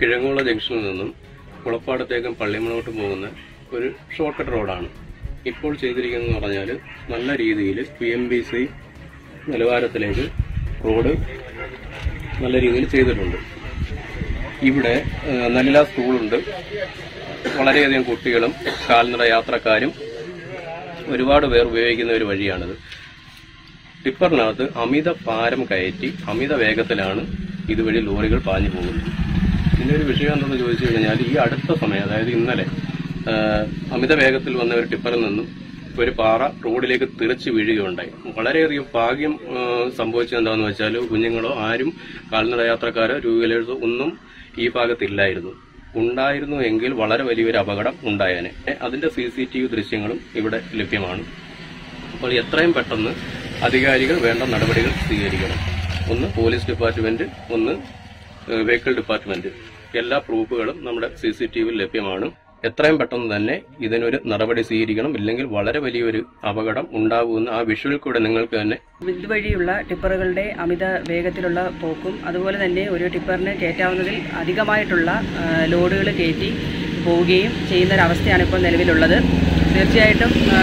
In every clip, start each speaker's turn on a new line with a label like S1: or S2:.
S1: കിഴങ്ങോള ജംഗ്ഷനിൽ നിന്നും കുളപ്പാടത്തേക്കും പള്ളിമണോട്ട് പോകുന്ന ഒരു ഷോർട്ട് കട്ട് റോഡാണ് ഇപ്പോൾ ചെയ്തിരിക്കുന്നതെന്ന് പറഞ്ഞാൽ നല്ല രീതിയിൽ പി എം ബി സി നിലവാരത്തിലേക്ക് റോഡ് നല്ല രീതിയിൽ ചെയ്തിട്ടുണ്ട് ഇവിടെ ഏഹ്, നല്ല സ്കൂളുണ്ട് വളരെയധികം കുട്ടികളും കാൽനട യാത്രക്കാരും ഒരുപാട് പേർ ഉപയോഗിക്കുന്ന ഒരു വഴിയാണിത് ടിപ്പറിനകത്ത് അമിത ഭാരം കയറ്റി അമിത വേഗത്തിലാണ് ഇതുവഴി ലോറികൾ പാഞ്ഞു പോകുന്നത് പിന്നെ ഒരു വിഷയം എന്തെന്ന് ചോദിച്ചു കഴിഞ്ഞാൽ ഈ അടുത്ത സമയം അതായത് ഇന്നലെ ആ, അമിത വേഗത്തിൽ വന്ന ഒരു ടിപ്പറിൽ നിന്നും ഒരു പാറ റോഡിലേക്ക് തെറിച്ച് വീഴുകയുണ്ടായി വളരെയധികം ഭാഗ്യം ആ, സംഭവിച്ചത് എന്താണെന്ന് വെച്ചാൽ കുഞ്ഞുങ്ങളോ ആരും കാൽനട യാത്രക്കാരോ ടൂ വീലേഴ്സോ ഒന്നും ഈ ഭാഗത്തില്ലായിരുന്നു ഉണ്ടായിരുന്നു എങ്കിൽ വളരെ വലിയൊരു അപകടം ഉണ്ടായേനെ അതിന്റെ സി സി ടി വി ദൃശ്യങ്ങളും ഇവിടെ ലഭ്യമാണ് അപ്പോൾ എത്രയും പെട്ടെന്ന് അധികാരികൾ വേണ്ട നടപടികൾ സ്വീകരിക്കണം ഒന്ന് പോലീസ് ഡിപ്പാർട്ട്മെന്റ് ഒന്ന് ഏഹ്, വെഹിക്കിൾ ഡിപ്പാർട്ട്മെന്റ് എല്ലാ പ്രൂഫുകളും നമ്മുടെ സി സി ടി വിയിൽ ലഭ്യമാണ് എത്രയും പെട്ടെന്ന് തന്നെ ഇതിനൊരു നടപടി സ്വീകരിക്കണം ഇല്ലെങ്കിൽ വളരെ വലിയൊരു അപകടം ഉണ്ടാകുമെന്ന് ആ വിഷ്വൽ കൂടെ നിങ്ങൾക്ക് തന്നെ
S2: ഇതുവഴിയുള്ള ടിപ്പറുകളുടെ അമിത വേഗത്തിലുള്ള പോക്കും അതുപോലെ തന്നെ ഒരു ടിപ്പറിന് കയറ്റാവുന്നതിൽ അധികമായിട്ടുള്ള ആ, ലോഡുകൾ കയറ്റി പോവുകയും ചെയ്യുന്നൊരവസ്ഥയാണ് ഇപ്പോൾ നിലവിലുള്ളത് തീർച്ചയായിട്ടും ആ,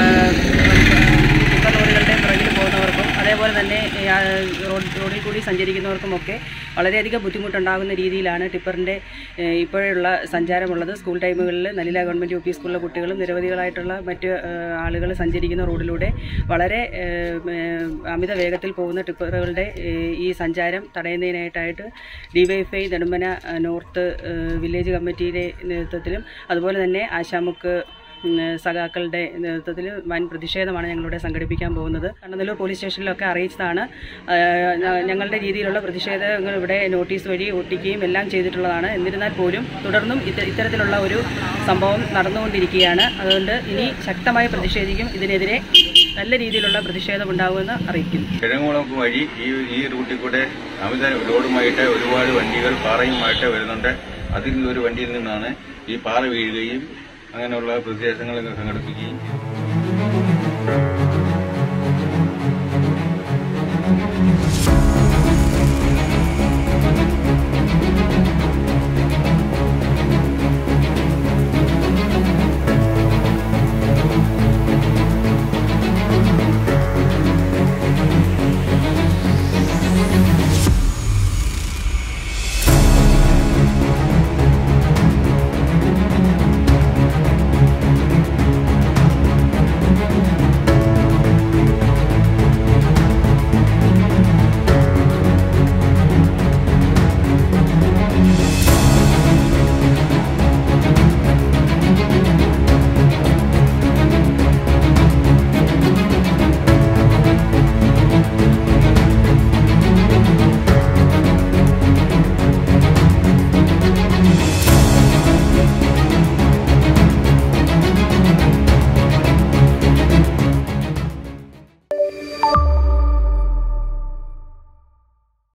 S2: ടിപ്പർ ലോറികളുടെ പുറകിൽ പോകുന്നവർക്കും അതേപോലെ തന്നെ ഈ, ആ, റോഡ് റോഡിൽ കൂടി സഞ്ചരിക്കുന്നവർക്കുമൊക്കെ വളരെയധികം ബുദ്ധിമുട്ടുണ്ടാകുന്ന രീതിയിലാണ് ടിപ്പറിൻ്റെ ഏഹ്, ഇപ്പോഴുള്ള സഞ്ചാരമുള്ളത് സ്കൂൾ ടൈമുകളിൽ നലില ഗവൺമെൻറ് യു പി സ്കൂളിലെ കുട്ടികളും നിരവധികളായിട്ടുള്ള മറ്റ് ആളുകൾ സഞ്ചരിക്കുന്ന റോഡിലൂടെ വളരെ ഏഹ്, ഏഹ്, അമിത വേഗത്തിൽ പോകുന്ന ടിപ്പറുകളുടെ ഏഹ്, ഈ സഞ്ചാരം തടയുന്നതിനായിട്ടായിട്ട് ഡിവൈഎഫ്ഐ നെടുമ്പന ഏഹ്, നോർത്ത് ഏഹ്, വില്ലേജ് കമ്മിറ്റിയുടെ നേതൃത്വത്തിലും അതുപോലെ തന്നെ ആശാമുക്ക് ഉം, സഖാക്കളുടെ നേതൃത്വത്തിൽ വൻ പ്രതിഷേധമാണ് ഞങ്ങളിവിടെ സംഘടിപ്പിക്കാൻ പോകുന്നത് കണ്ണനല്ലൂർ പോലീസ് സ്റ്റേഷനിലൊക്കെ അറിയിച്ചതാണ് ആ, ഞ- ഞങ്ങളുടെ രീതിയിലുള്ള പ്രതിഷേധങ്ങൾ ഇവിടെ നോട്ടീസ് വഴി ഒട്ടിക്കുകയും എല്ലാം ചെയ്തിട്ടുള്ളതാണ് എന്നിരുന്നാൽ പോലും തുടർന്നും ഇത്ത- ഇത്തരത്തിലുള്ള ഒരു സംഭവം നടന്നുകൊണ്ടിരിക്കുകയാണ് അതുകൊണ്ട് ഇനി ശക്തമായി പ്രതിഷേധിക്കും ഇതിനെതിരെ നല്ല രീതിയിലുള്ള പ്രതിഷേധം ഉണ്ടാകുമെന്ന് അറിയിക്കുന്നു
S3: കിഴങ്ങുളം വഴി ഈ ഈ റൂട്ടിൽ കൂടെ അമിത ലോഡുമായിട്ട് ഒരുപാട് വണ്ടികൾ പാറയുമായിട്ട് വരുന്നുണ്ട് അതിൽ ഒരു വണ്ടിയിൽ നിന്നാണ് ഈ പാറ വീഴുകയും അങ്ങനെയുള്ള പ്രതിഷേധങ്ങൾ സംഘടിപ്പിക്കുകയും